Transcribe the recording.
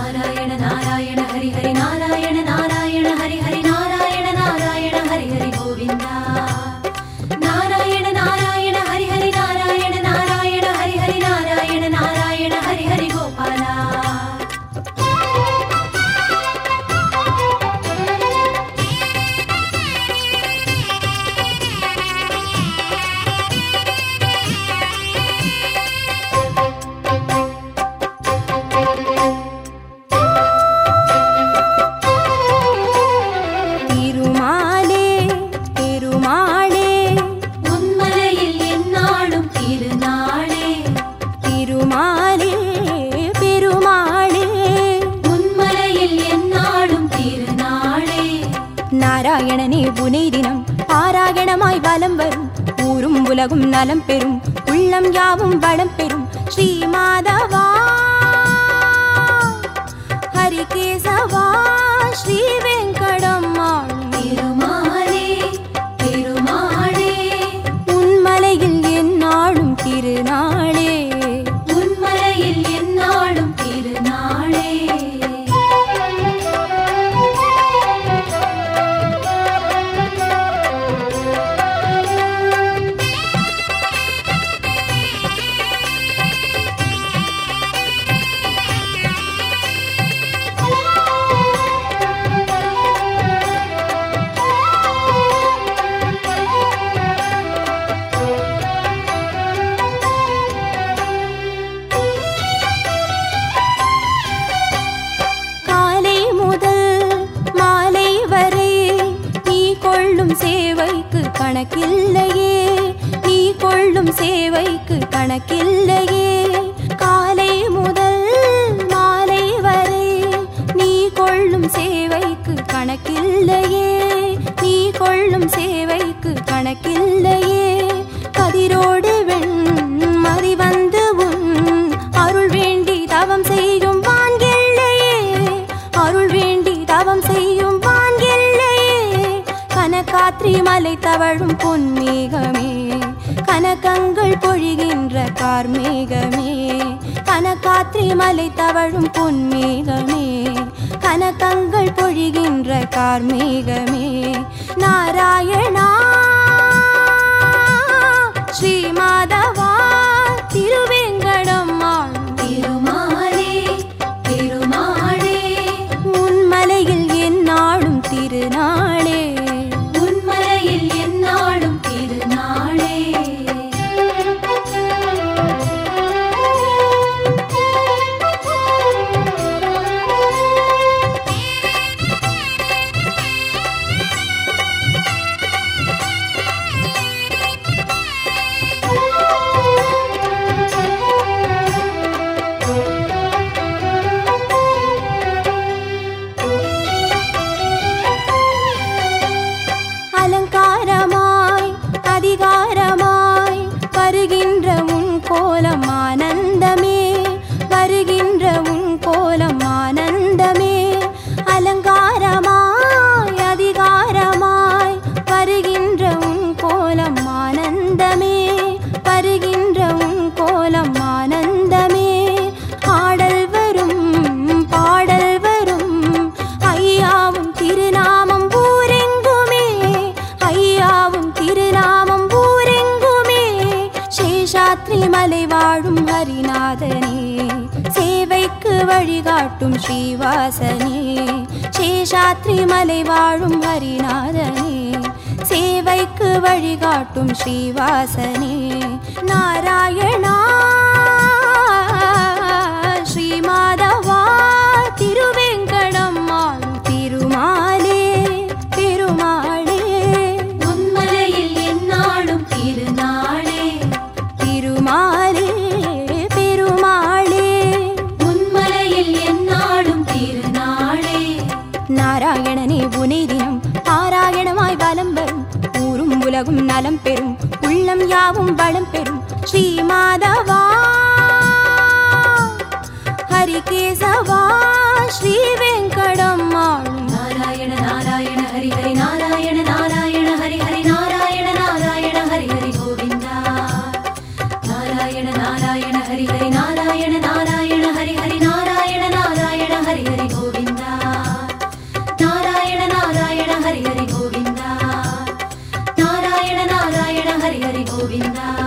நாராயண நாராயண ஹரி ஹரி நாராயண நாராயண ஹரி ஹரி நாராயண நாராயண ஹரி ஹரி கோவிந்தா நாராயண நாராயண ஹரி ஹரி நாராயண நாராயண ஹரி ஹரி நாராயண நாராயண ஹரி ஹரி கோபாலா திருமாலே திருமாலே உன்மலையில் எந்நாளும் திருநாளே திருமாலே பெருமாளே உன்மலையில் எந்நாளும் திருநாளே நாராயணனே புனை தினம் பாராயணமாய் வலம் வரும் ஊரும் உலகும் நலம் பெறும் உள்ளம் யாவும் வளம் பெறும் ஸ்ரீ மாதவா ஹரிகேசவா ஸ்ரீ வெங்கடம்மாள் திருமாலே திருமாளே உன்மலையில் எந்நாளும் திருநாளே உன்மலையில் எந்நாளும் திருநாளே காலை முதல் மாலை வரை நீ கொள்ளும் சேவைக்கு கணக்கில்லையே நீ கொள்ளும் சேவைக்கு கணக்கில்லையே காலை முதல் மாலை வரை நீ கொள்ளும் சேவைக்கு கணக்கில்லையே நீ கொள்ளும் சேவைக்கு கணக்கில்லையே கதிரோடு வெண் மதி வந்து உன் அருள் வேண்டி தவம் செய்யும் வான்கில்லையே அருள் வேண்டி தவம் செய்யும் வான்கில்லையே கனகாத்ரி மலை தவழும் பொன்மேகமே கனகங்கள் பொழிகின்ற கார்மேகமே கனகாத்ரி மலை தவழும் பொன்மேகமே கனகங்கள் பொழிகின்ற கார்மேகமே நாராயணா ஸ்ரீ மாதவா திருவேங்கடம்மாள் திருமாலே திருமாளே உன்மலையில் எந்நாளும் திருநாளே உன்மலையில் எந்நாளும் திருநாளே அலங்காரமாய் அதிகாரமாய் வருகின்ற உன் கோலம் ஆனந்தமே வருகின்ற உன் கோலம் ஆனந்தமே அலங்காரமாய் அதிகாரமாய் வருகின்ற உன் கோலம் ஆனந்தமே வருகின்ற உன் கோலம் ஆனந்தமே ஆடல் வரும் பாடல் வரும் ஐயாவும் திருநாமம் ஊரெங்குமே ஐயாவும் திருநாமம் ஊரெங்குமே சேஷாத்ரி மலை வாழும் ஹரிநாதனே சேவைக்கு வழிகாட்டும் ஸ்ரீவாசனே சேஷாத்ரி மலை வாழும் ஹரிநாதனே சேவைக்கு வழிகாட்டும் ஸ்ரீவாசனே நாராயணா ஸ்ரீ மாதவா திருவேங்கடம்மாள் திருமாலே பெருமாளே உன்மலையில் எந்நாளும் திருநாளே திருமாலே பெருமாளே உன்மலையில் எந்நாளும் திருநாளே நாராயணனே புனை தினம் பாராயணமாய் வலம் வரும் ஊரும் உலகும் நலம் பெறும் உள்ளம் யாவும் வளம் பெறும் ஸ்ரீ மாதவா ஹரிகேசவா ஸ்ரீ வெங்கடம்மாள் நாராயண நாராயண ஹரி ஹரி நாராயண நாராயண ஹரி ஹரி நாராயண நாராயண ஹரி ஹரி கோவிந்தா நாராயண நாராயண ஹரி ஹரி நாராயண நாராயண ஹரி ஹரி நாராயண நாராயண ஹரி கோவிந்தா